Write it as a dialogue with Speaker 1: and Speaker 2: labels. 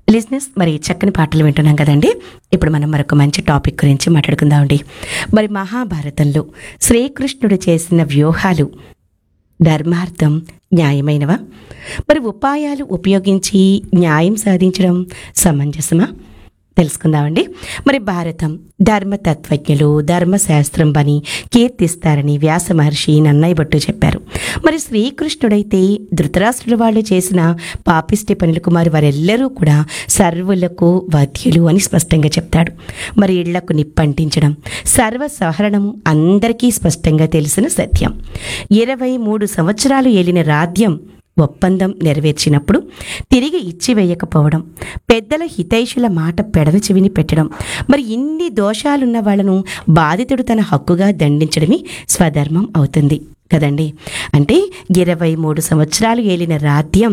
Speaker 1: లిజినెస్ మరి చక్కని పాటలు వింటున్నాం కదండి ఇప్పుడు మనం మరొక మంచి టాపిక్ గురించి మాట్లాడుకుందామండి మరి మహాభారతంలో శ్రీకృష్ణుడు చేసిన వ్యూహాలు ధర్మార్థం న్యాయమైనవా మరి ఉపాయాలు ఉపయోగించి న్యాయం సాధించడం సమంజసమా తెలుసుకుందామండి మరి భారతం ధర్మతత్వజ్ఞులు ధర్మశాస్త్రం పని కీర్తిస్తారని వ్యాస మహర్షి నన్నయ్య భట్టు చెప్పారు మరి శ్రీకృష్ణుడైతే ధృతరాష్ట్రుడు వాళ్ళు చేసిన పాపిష్టి పనులకు మరి వారెల్లరూ కూడా సర్వులకు వధ్యులు అని స్పష్టంగా చెప్తాడు మరి ఇళ్లకు నిప్పంటించడం సర్వ సహరణము అందరికీ స్పష్టంగా తెలిసిన సత్యం ఇరవై మూడు సంవత్సరాలు ఏలిన రాధ్యం ఒప్పందం నెరవేర్చినప్పుడు తిరిగి ఇచ్చివేయకపోవడం పెద్దల హితైషుల మాట పెడన చెవిని పెట్టడం మరి ఇన్ని దోషాలున్న వాళ్ళను బాధితుడు తన హక్కుగా దండించడమే స్వధర్మం అవుతుంది కదండి అంటే ఇరవై మూడు సంవత్సరాలు ఏలిన రాధ్యం